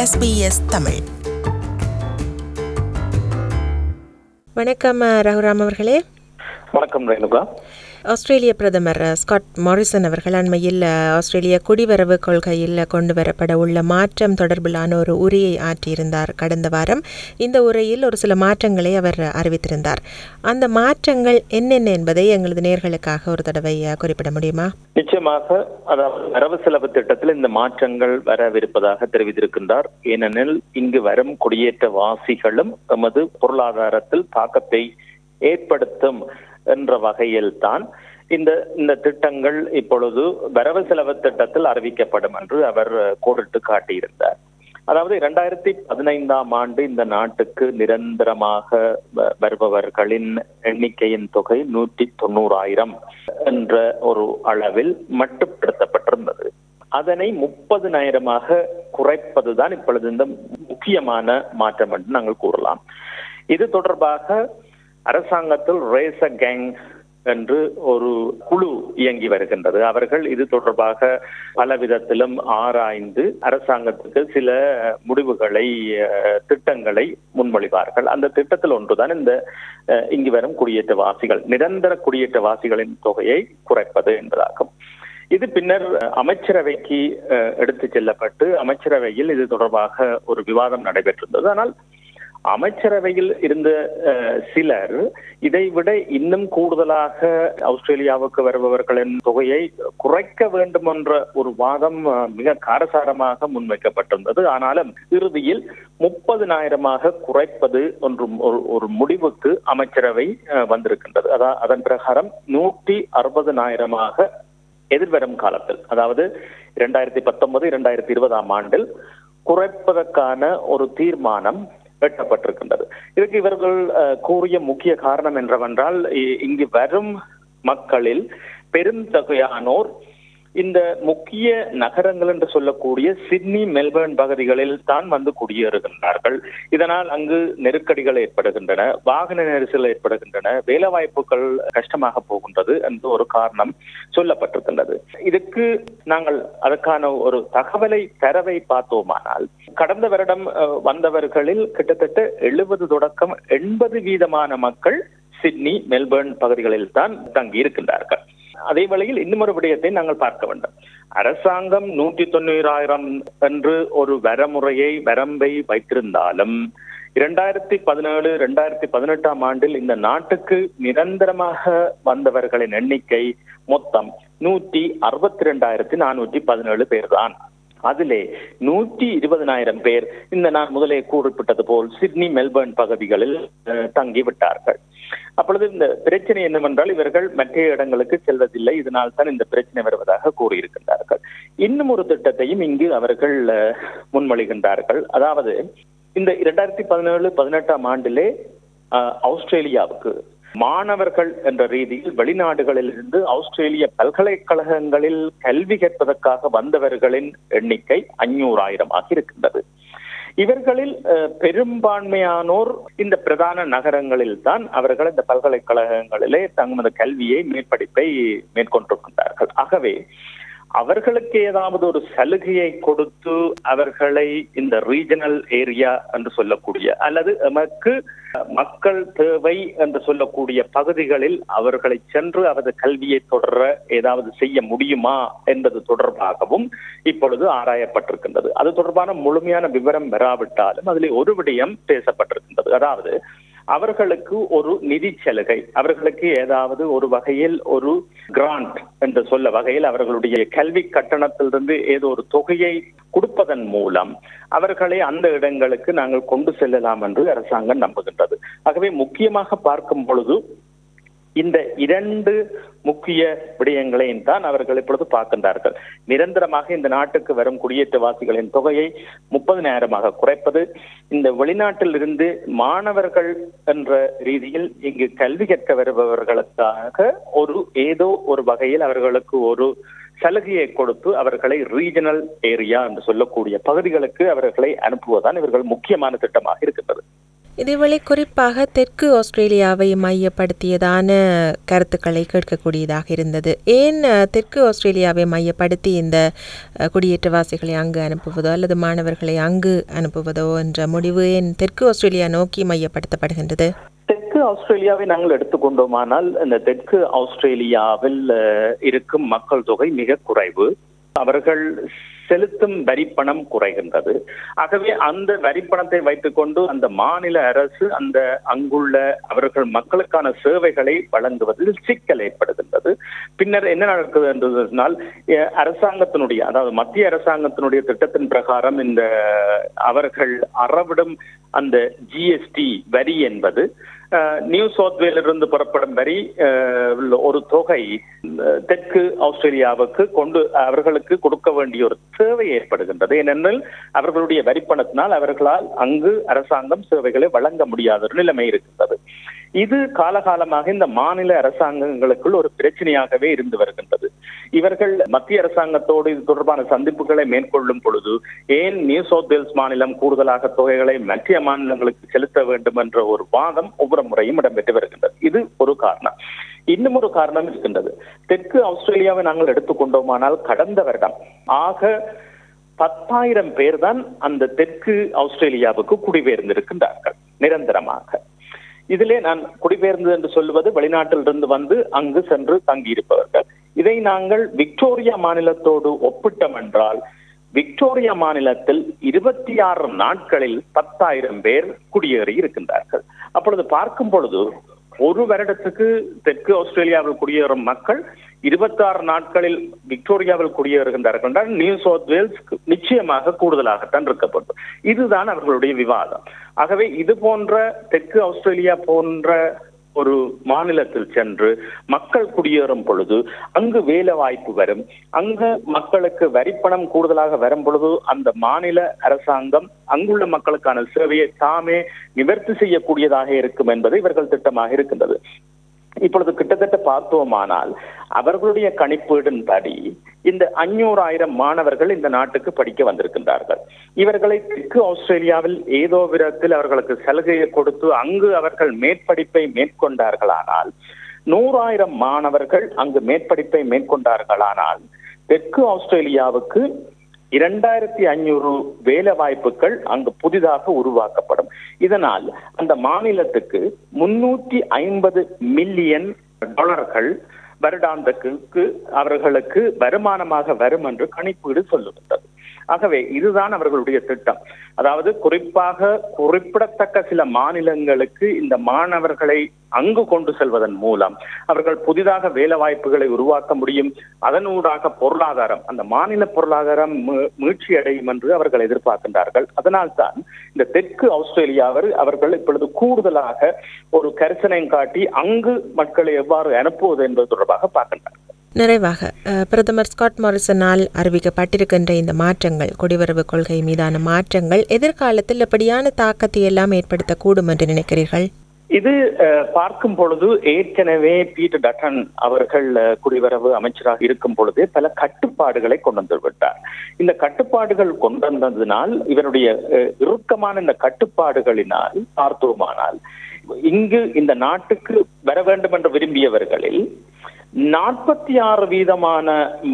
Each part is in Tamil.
SBS தமிழ் வணக்கம் அஹ், ரகுராம் அவர்களே வணக்கம் ரேணுகா ஆஸ்திரேலிய பிரதமர் அஹ், ஸ்காட் மாரிசன் அவர்கள் அண்மையில் அஹ், ஆஸ்திரேலிய குடிவரவு கொள்கையில் கொண்டு வரப்பட உள்ள மாற்றம் தொடர்பிலான ஒரு உரையை ஆற்றியிருந்தார் கடந்த வாரம் இந்த உரையில் ஒரு சில மாற்றங்களை அவர் அறிவித்திருந்தார் அந்த மாற்றங்கள் என்னென்ன என்பதை எங்களது நேர்களுக்காக ஒரு தடவை அஹ், குறிப்பிட முடியுமா நிச்சயமாக அதாவது வரவு செலவு திட்டத்தில் இந்த மாற்றங்கள் வரவிருப்பதாக தெரிவித்திருக்கின்றார் ஏனெனில் இங்கு வரும் குடியேற்ற வாசிகளும் எமது பொருளாதாரத்தில் தாக்கத்தை ஏற்படுத்தும் என்ற வகையில் தான் இந்த இந்த திட்டங்கள் இப்பொழுது வரவு செலவு திட்டத்தில் அறிவிக்கப்படும் என்று அவர் கோடிட்டு காட்டியிருந்தார் அதாவது இரண்டாயிரத்தி பதினைந்தாம் ஆண்டு இந்த நாட்டுக்கு நிரந்தரமாக வ- வருபவர்களின் எண்ணிக்கையின் தொகை நூற்றி தொண்ணூறாயிரம் என்ற ஒரு அளவில் மட்டுப்படுத்தப்பட்டிருந்தது அதனை முப்பதுனாயிரமாக குறைப்பதுதான் இப்பொழுது இந்த முக்கியமான மாற்றம் என்று நாங்கள் கூறலாம் இது தொடர்பாக அரசாங்கத்தில் ரேச கேங் என்று ஒரு குழு இயங்கி வருகின்றது அவர்கள் இது தொடர்பாக பல விதத்திலும் ஆராய்ந்து அரசாங்கத்துக்கு சில முடிவுகளை அஹ், திட்டங்களை முன்மொழிவார்கள் அந்த திட்டத்தில் ஒன்றுதான் இந்த அஹ், இங்கு வரும் குடியேற்றவாசிகள் நிரந்தர குடியேற்றவாசிகளின் தொகையை குறைப்பது என்பதாகும் இது பின்னர் அஹ், அமைச்சரவைக்கு அஹ், எடுத்துச் செல்லப்பட்டு அமைச்சரவையில் இது தொடர்பாக ஒரு விவாதம் நடைபெற்றிருந்தது ஆனால் அமைச்சரவையில் இருந்த அஹ், சிலர் இதைவிட இன்னும் கூடுதலாக ஆஸ்திரேலியாவுக்கு வருபவர்களின் தொகையை குறைக்க வேண்டும் என்ற ஒரு வாதம் அஹ், மிக காரசாரமாக முன்வைக்கப்பட்டிருந்தது ஆனாலும் இறுதியில் முப்பதுனாயிரமாக குறைப்பது ஒன்று ஒரு- ஒரு முடிவுக்கு அமைச்சரவை அஹ், வந்திருக்கின்றது அதான் அதன் பிரகாரம் நூற்றி அறுபதுனாயிரமாக எதிர்வரும் காலத்தில் அதாவது இரண்டாயிரத்தி பத்தொன்பது இரண்டாயிரத்தி இருபதாம் ஆண்டில் குறைப்பதற்கான ஒரு தீர்மானம் எட்டப்பட்டிருக்கின்றது இதுக்கு இவர்கள் அஹ், கூறிய முக்கிய காரணம் என்னவென்றால் இ- இங்கு வரும் மக்களில் பெருந்தொகையானோர் இந்த முக்கிய நகரங்கள் என்று சொல்லக்கூடிய சிட்னி மெல்பர்ன் பகுதிகளில் தான் வந்து குடியேறுகின்றார்கள் இதனால் அங்கு நெருக்கடிகள் ஏற்படுகின்றன வாகன நெரிசல் ஏற்படுகின்றன வேலைவாய்ப்புகள் கஷ்டமாக போகின்றது என்ற ஒரு காரணம் சொல்லப்பட்டிருக்கின்றது இதுக்கு நாங்கள் அதற்கான ஒரு தகவலை தரவை பார்த்தோமானால் கடந்த வருடம் அஹ், வந்தவர்களில் கிட்டத்தட்ட எழுபது தொடக்கம் எண்பது வீதமான மக்கள் சிட்னி மெல்பர்ன் பகுதிகளில் தான் தங்கி இருக்கின்றார்கள் அதே வேளையில் இன்னும் ஒரு விடயத்தை நாங்கள் பார்க்க வேண்டும் அரசாங்கம் நூற்றி தொண்ணூறாயிரம் என்று ஒரு வரமுறையை வரம்பை வைத்திருந்தாலும் இரண்டாயிரத்தி பதினேழு இரண்டாயிரத்தி பதினெட்டாம் ஆண்டில் இந்த நாட்டுக்கு நிரந்தரமாக வந்தவர்களின் எண்ணிக்கை மொத்தம் நூற்றி அறுபத்தி ரெண்டாயிரத்தி நானூற்றி பதினேழு பேர் தான் அதிலே நூற்றி இருபதனாயிரம் பேர் இந்த நான் முதலே குறிப்பிட்டது போல் சிட்னி மெல்பர்ன் பகுதிகளில் அஹ், தங்கி விட்டார்கள் அப்பொழுது இந்த பிரச்சனை என்னவென்றால் இவர்கள் மற்ற இடங்களுக்கு செல்வதில்லை இதனால் தான் இந்த பிரச்சனை வருவதாக கூறியிருக்கின்றார்கள் இன்னும் ஒரு திட்டத்தையும் இங்கு அவர்கள் அஹ், முன்மொழிகின்றார்கள் அதாவது இந்த இரண்டாயிரத்தி பதினேழு பதினெட்டாம் ஆண்டிலே அஹ், ஆஸ்திரேலியாவுக்கு மாணவர்கள் என்ற ரீதியில் வெளிநாடுகளில் இருந்து ஆஸ்திரேலிய பல்கலைக்கழகங்களில் கல்வி கற்பதற்காக வந்தவர்களின் எண்ணிக்கை அஞ்சூறாயிரமாக இருக்கின்றது இவர்களில் அஹ், பெரும்பான்மையானோர் இந்த பிரதான நகரங்களில் தான் அவர்கள் இந்த பல்கலைக்கழகங்களிலே தங்களது கல்வியை மேற்படிப்பை மேற்கொண்டிருக்கின்றார்கள் ஆகவே அவர்களுக்கு ஏதாவது ஒரு சலுகையை கொடுத்து அவர்களை இந்த ரீஜனல் ஏரியா என்று சொல்லக்கூடிய அல்லது எமக்கு மக்கள் தேவை என்று சொல்லக்கூடிய பகுதிகளில் அவர்களை சென்று அவரது கல்வியை தொடர ஏதாவது செய்ய முடியுமா என்பது தொடர்பாகவும் இப்பொழுது ஆராயப்பட்டிருக்கின்றது அது தொடர்பான முழுமையான விவரம் பெறாவிட்டாலும் அதில் ஒரு விடயம் பேசப்பட்டிருக்கின்றது அதாவது அவர்களுக்கு ஒரு நிதி சலுகை அவர்களுக்கு ஏதாவது ஒரு வகையில் ஒரு கிராண்ட் என்று சொல்ல வகையில் அவர்களுடைய கல்வி கட்டணத்திலிருந்து ஏதோ ஒரு தொகையை கொடுப்பதன் மூலம் அவர்களை அந்த இடங்களுக்கு நாங்கள் கொண்டு செல்லலாம் என்று அரசாங்கம் நம்புகின்றது ஆகவே முக்கியமாக பார்க்கும் பொழுது இந்த இரண்டு முக்கிய விடயங்களையும் தான் அவர்கள் இப்பொழுது பார்க்கின்றார்கள் நிரந்தரமாக இந்த நாட்டுக்கு வரும் குடியேற்றவாசிகளின் தொகையை முப்பதினாயிரமாக குறைப்பது இந்த வெளிநாட்டில் இருந்து மாணவர்கள் என்ற ரீதியில் இங்கு கல்வி கற்க வருபவர்களுக்காக ஒரு ஏதோ ஒரு வகையில் அவர்களுக்கு ஒரு சலுகையை கொடுத்து அவர்களை ரீஜனல் ஏரியா என்று சொல்லக்கூடிய பகுதிகளுக்கு அவர்களை அனுப்புவதுதான் இவர்கள் முக்கியமான திட்டமாக இருக்கின்றது இதேவேளை குறிப்பாக தெற்கு ஆஸ்திரேலியாவை மையப்படுத்தியதான கருத்துக்களை கேட்கக்கூடியதாக இருந்தது ஏன் அஹ், தெற்கு ஆஸ்திரேலியாவை மையப்படுத்தி இந்த அஹ், குடியேற்றவாசிகளை அங்கு அனுப்புவதோ அல்லது மாணவர்களை அங்கு அனுப்புவதோ என்ற முடிவு ஏன் தெற்கு ஆஸ்திரேலியா நோக்கி மையப்படுத்தப்படுகின்றது தெற்கு ஆஸ்திரேலியாவை நாங்கள் எடுத்துக்கொண்டோமானால் இந்த தெற்கு ஆஸ்திரேலியாவில் அஹ், இருக்கும் மக்கள் தொகை மிக குறைவு அவர்கள் செலுத்தும் வரிப்பணம் குறைகின்றது ஆகவே அந்த வரிப்பணத்தை வைத்துக்கொண்டு அந்த மாநில அரசு அந்த அங்குள்ள அவர்கள் மக்களுக்கான சேவைகளை வழங்குவதில் சிக்கல் ஏற்படுகின்றது பின்னர் என்ன நடக்குது என்று சொன்னால் அஹ், அரசாங்கத்தினுடைய அதாவது மத்திய அரசாங்கத்தினுடைய திட்டத்தின் பிரகாரம் இந்த அவர்கள் அறவிடும் அந்த ஜிஎஸ்டி வரி என்பது அஹ், நியூ சவுத் வேலிருந்து புறப்படும் வரி அஹ், ஒரு தொகை அஹ், தெற்கு ஆஸ்திரேலியாவுக்கு கொண்டு அவர்களுக்கு கொடுக்க வேண்டிய ஒரு தேவை ஏற்படுகின்றது ஏனெனில் அவர்களுடைய வரிப்பணத்தினால் அவர்களால் அங்கு அரசாங்கம் சேவைகளை வழங்க முடியாத ஒரு நிலைமை இருக்கின்றது இது காலகாலமாக இந்த மாநில அரசாங்கங்களுக்குள் ஒரு பிரச்சனையாகவே இருந்து வருகின்றது இவர்கள் மத்திய அரசாங்கத்தோடு இது தொடர்பான சந்திப்புகளை மேற்கொள்ளும் பொழுது ஏன் நியூ சவுத் வேல்ஸ் மாநிலம் கூடுதலாக தொகைகளை மத்திய மாநிலங்களுக்கு செலுத்த வேண்டும் என்ற ஒரு வாதம் ஒவ்வொரு முறையும் இடம்பெற்று வருகின்றது இது ஒரு காரணம் இன்னும் ஒரு காரணம் இருக்கின்றது தெற்கு ஆஸ்திரேலியாவை நாங்கள் எடுத்துக்கொண்டோமானால் கடந்த வருடம் ஆக பத்தாயிரம் பேர் தான் அந்த தெற்கு ஆஸ்திரேலியாவுக்கு குடிபெயர்ந்திருக்கின்றார்கள் நிரந்தரமாக இதிலே நான் குடிபெயர்ந்து என்று சொல்லுவது வெளிநாட்டிலிருந்து வந்து அங்கு சென்று தங்கியிருப்பவர்கள் இதை நாங்கள் விக்டோரியா மாநிலத்தோடு ஒப்பிட்டோம் என்றால் விக்டோரியா மாநிலத்தில் இருபத்தி ஆறு நாட்களில் பத்தாயிரம் பேர் குடியேறி இருக்கின்றார்கள் அப்பொழுது பார்க்கும் பொழுது ஒரு வருடத்துக்கு தெற்கு ஆஸ்திரேலியாவில் குடியேறும் மக்கள் இருபத்தாறு நாட்களில் விக்டோரியாவில் குடியேறுகின்றார்கள் என்றால் நியூ சவுத் வேல்ஸ் நிச்சயமாக கூடுதலாகத்தான் இருக்கப்படும் இதுதான் அவர்களுடைய விவாதம் ஆகவே இது போன்ற தெற்கு ஆஸ்திரேலியா போன்ற ஒரு மாநிலத்தில் சென்று மக்கள் குடியேறும் பொழுது அங்கு வேலை வாய்ப்பு வரும் அங்கு மக்களுக்கு வரிப்பணம் கூடுதலாக வரும் பொழுது அந்த மாநில அரசாங்கம் அங்குள்ள மக்களுக்கான சேவையை தாமே நிவர்த்தி செய்யக்கூடியதாக இருக்கும் என்பது இவர்கள் திட்டமாக இருக்கின்றது இப்பொழுது கிட்டத்தட்ட பார்த்தோமானால் அவர்களுடைய கணிப்பீடின்படி இந்த அஞ்சூறாயிரம் மாணவர்கள் இந்த நாட்டுக்கு படிக்க வந்திருக்கின்றார்கள் இவர்களை தெற்கு ஆஸ்திரேலியாவில் ஏதோ விதத்தில் அவர்களுக்கு சலுகையை கொடுத்து அங்கு அவர்கள் மேற்படிப்பை மேற்கொண்டார்களானால் நூறாயிரம் மாணவர்கள் அங்கு மேற்படிப்பை மேற்கொண்டார்களானால் தெற்கு ஆஸ்திரேலியாவுக்கு இரண்டாயிரத்தி ஐநூறு வேலை வாய்ப்புகள் அங்கு புதிதாக உருவாக்கப்படும் இதனால் அந்த மாநிலத்துக்கு முன்னூற்றி ஐம்பது மில்லியன் டாலர்கள் வருடாந்தத்துக்கு அவர்களுக்கு வருமானமாக வரும் என்று கணிப்பீடு சொல்லுகின்றது ஆகவே இதுதான் அவர்களுடைய திட்டம் அதாவது குறிப்பாக குறிப்பிடத்தக்க சில மாநிலங்களுக்கு இந்த மாணவர்களை அங்கு கொண்டு செல்வதன் மூலம் அவர்கள் புதிதாக வேலை வாய்ப்புகளை உருவாக்க முடியும் அதனூடாக பொருளாதாரம் அந்த மாநில பொருளாதாரம் மீ- மீட்சி அடையும் என்று அவர்கள் எதிர்பார்க்கின்றார்கள் அதனால்தான் இந்த தெற்கு ஆஸ்திரேலியாவில் அவர்கள் இப்பொழுது கூடுதலாக ஒரு கரிசனையும் காட்டி அங்கு மக்களை எவ்வாறு அனுப்புவது என்பது தொடர்பாக பார்க்கின்றார்கள் நிறைவாக அஹ், பிரதமர் ஸ்காட் மாரிசனால் அறிவிக்கப்பட்டிருக்கின்ற இந்த மாற்றங்கள் குடிவரவு கொள்கை மீதான மாற்றங்கள் எதிர்காலத்தில் எப்படியான தாக்கத்தை எல்லாம் ஏற்படுத்தக்கூடும் என்று நினைக்கிறீர்கள் இது அஹ், பார்க்கும் பொழுது ஏற்கனவே பீட்டர் டட்டன் அவர்கள் அஹ், குடிவரவு அமைச்சராக இருக்கும் பொழுதே பல கட்டுப்பாடுகளை கொண்டு வந்து விட்டார் இந்த கட்டுப்பாடுகள் கொண்டு வந்ததினால் இவருடைய அஹ், இறுக்கமான இந்த கட்டுப்பாடுகளினால் பார்த்தோமானால் இங்கு இந்த நாட்டுக்கு வர வேண்டும் என்று விரும்பியவர்களில் நாற்பத்தி ஆறு வீதமான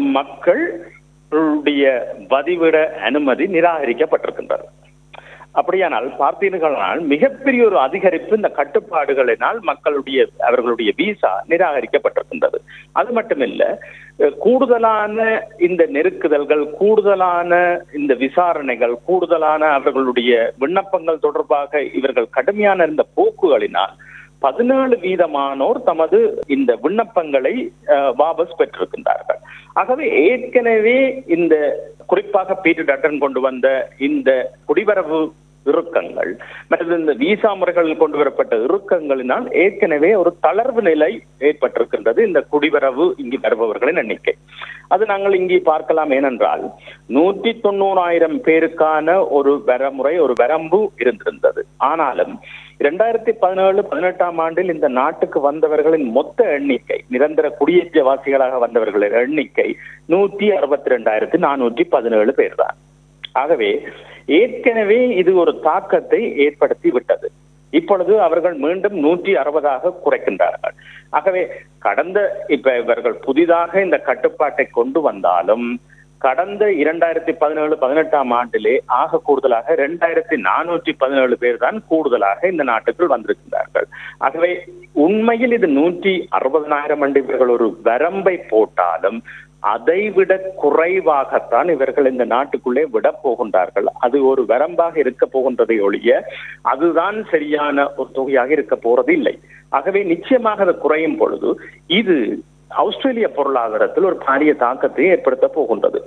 மக்களுடைய வதிவிட அனுமதி நிராகரிக்கப்பட்டிருக்கின்றது அப்படியானால் பார்த்தீர்களானால் மிகப்பெரிய ஒரு அதிகரிப்பு இந்த கட்டுப்பாடுகளினால் மக்களுடைய அவர்களுடைய விசா நிராகரிக்கப்பட்டிருக்கின்றது அது மட்டுமில்ல அஹ், கூடுதலான இந்த நெருக்குதல்கள் கூடுதலான இந்த விசாரணைகள் கூடுதலான அவர்களுடைய விண்ணப்பங்கள் தொடர்பாக இவர்கள் கடுமையான இந்த போக்குகளினால் பதினேழு வீதமானோர் தமது இந்த விண்ணப்பங்களை அஹ், வாபஸ் பெற்றிருக்கின்றார்கள் ஆகவே ஏற்கனவே இந்த குறிப்பாக பீட்டர் டட்டன் கொண்டு வந்த இந்த குடிவரவு இறுக்கங்கள் மற்றது இந்த விசா முறைகளில் கொண்டு வரப்பட்ட இறுக்கங்களினால் ஏற்கனவே ஒரு தளர்வு நிலை ஏற்பட்டிருக்கின்றது இந்த குடிவரவு இங்கு வருபவர்களின் எண்ணிக்கை அது நாங்கள் இங்கே பார்க்கலாம் ஏனென்றால் நூற்றி தொண்ணூறாயிரம் பேருக்கான ஒரு வரமுறை ஒரு வரம்பு இருந்திருந்தது ஆனாலும் இரண்டாயிரத்தி பதினேழு பதினெட்டாம் ஆண்டில் இந்த நாட்டுக்கு வந்தவர்களின் மொத்த எண்ணிக்கை நிரந்தர குடியேற்றவாசிகளாக வந்தவர்களின் எண்ணிக்கை நூற்றி அறுபத்தி ரெண்டாயிரத்தி நானூற்றி பதினேழு பேர் தான் ஆகவே ஏற்கனவே இது ஒரு தாக்கத்தை ஏற்படுத்தி விட்டது இப்பொழுது அவர்கள் மீண்டும் நூற்றி அறுபதாக குறைக்கின்றார்கள் ஆகவே கடந்த இப்ப இவர்கள் புதிதாக இந்த கட்டுப்பாட்டை கொண்டு வந்தாலும் கடந்த இரண்டாயிரத்தி பதினேழு பதினெட்டாம் ஆண்டிலே ஆக கூடுதலாக இரண்டாயிரத்தி நானூற்றி பதினேழு பேர் தான் கூடுதலாக இந்த நாட்டுக்குள் வந்திருக்கிறார்கள் ஆகவே உண்மையில் இது நூற்றி அறுபதனாயிரம் என்று இவர்கள் ஒரு வரம்பை போட்டாலும் அதைவிட குறைவாகத்தான் இவர்கள் இந்த நாட்டுக்குள்ளே விட போகின்றார்கள் அது ஒரு வரம்பாக இருக்க போகின்றதை ஒழிய அதுதான் சரியான ஒரு தொகையாக இருக்க போறது இல்லை ஆகவே நிச்சயமாக அது குறையும் பொழுது இது ஆஸ்திரேலிய பொருளாதாரத்தில் ஒரு பாரிய தாக்கத்தை ஏற்படுத்த போகின்றது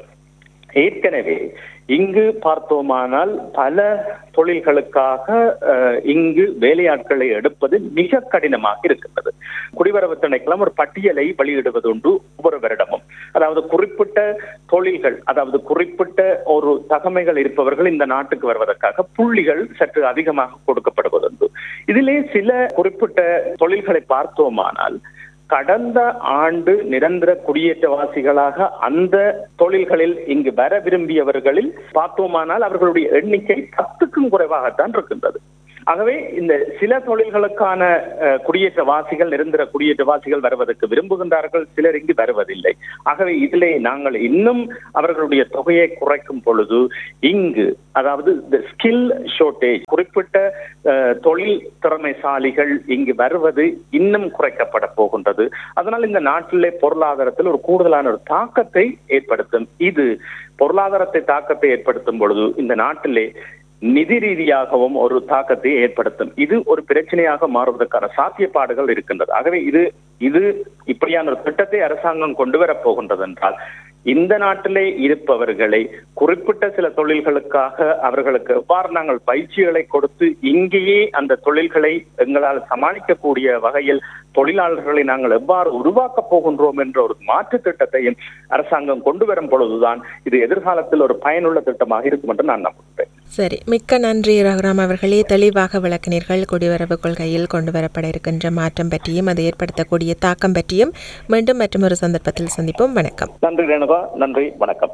ஏற்கனவே இங்கு பார்த்தோமானால் பல தொழில்களுக்காக அஹ், இங்கு வேலையாட்களை எடுப்பது மிக கடினமாக இருக்கின்றது குடிவரவு திணைக்களம் ஒரு பட்டியலை வெளியிடுவது உண்டு ஒவ்வொரு வருடமும் அதாவது குறிப்பிட்ட தொழில்கள் அதாவது குறிப்பிட்ட ஒரு தகமைகள் இருப்பவர்கள் இந்த நாட்டுக்கு வருவதற்காக புள்ளிகள் சற்று அதிகமாக கொடுக்கப்படுவதுண்டு இதிலே சில குறிப்பிட்ட தொழில்களை பார்த்தோமானால் கடந்த ஆண்டு நிரந்தர குடியேற்றவாசிகளாக அந்த தொழில்களில் இங்கு வர விரும்பியவர்களில் பார்த்தோமானால் அவர்களுடைய எண்ணிக்கை பத்துக்கும் குறைவாகத்தான் இருக்கின்றது ஆகவே இந்த சில தொழில்களுக்கான அஹ், குடியேற்றவாசிகள் நிரந்தர குடியேற்றவாசிகள் வருவதற்கு விரும்புகின்றார்கள் சிலர் இங்கு வருவதில்லை ஆகவே இதிலே நாங்கள் இன்னும் அவர்களுடைய தொகையை குறைக்கும் பொழுது இங்கு அதாவது இந்த ஸ்கில் ஷோர்டேஜ் குறிப்பிட்ட அஹ், தொழில் திறமைசாலிகள் இங்கு வருவது இன்னும் குறைக்கப்பட போகின்றது அதனால் இந்த நாட்டிலே பொருளாதாரத்தில் ஒரு கூடுதலான ஒரு தாக்கத்தை ஏற்படுத்தும் இது பொருளாதாரத்தை தாக்கத்தை ஏற்படுத்தும் பொழுது இந்த நாட்டிலே நிதி ரீதியாகவும் ஒரு தாக்கத்தை ஏற்படுத்தும் இது ஒரு பிரச்சனையாக மாறுவதற்கான சாத்தியப்பாடுகள் இருக்கின்றது ஆகவே இது இது இப்படியான ஒரு திட்டத்தை அரசாங்கம் கொண்டு வரப் போகின்றது என்றால் இந்த நாட்டிலே இருப்பவர்களை குறிப்பிட்ட சில தொழில்களுக்காக அவர்களுக்கு எவ்வாறு நாங்கள் பயிற்சிகளை கொடுத்து இங்கேயே அந்த தொழில்களை எங்களால் சமாளிக்கக்கூடிய வகையில் தொழிலாளர்களை நாங்கள் எவ்வாறு உருவாக்கப் போகின்றோம் என்ற ஒரு மாற்று திட்டத்தையும் அரசாங்கம் கொண்டு வரும் பொழுதுதான் இது எதிர்காலத்தில் ஒரு பயனுள்ள திட்டமாக இருக்கும் என்று நான் நம்புகிறேன் சரி மிக்க நன்றி ரகுராம் அவர்களே தெளிவாக விளக்கினீர்கள் குடிவரவு கொள்கையில் கொண்டு வரப்பட இருக்கின்ற மாற்றம் பற்றியும் அது ஏற்படுத்தக்கூடிய தாக்கம் பற்றியும் மீண்டும் மற்றொரு சந்தர்ப்பத்தில் சந்திப்போம் வணக்கம் நன்றி ரேணுகா நன்றி வணக்கம்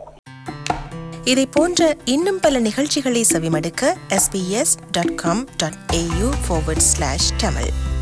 இதை போன்ற இன்னும் பல நிகழ்ச்சிகளை செவிமடுக்க sbs.com.au forward slash tamil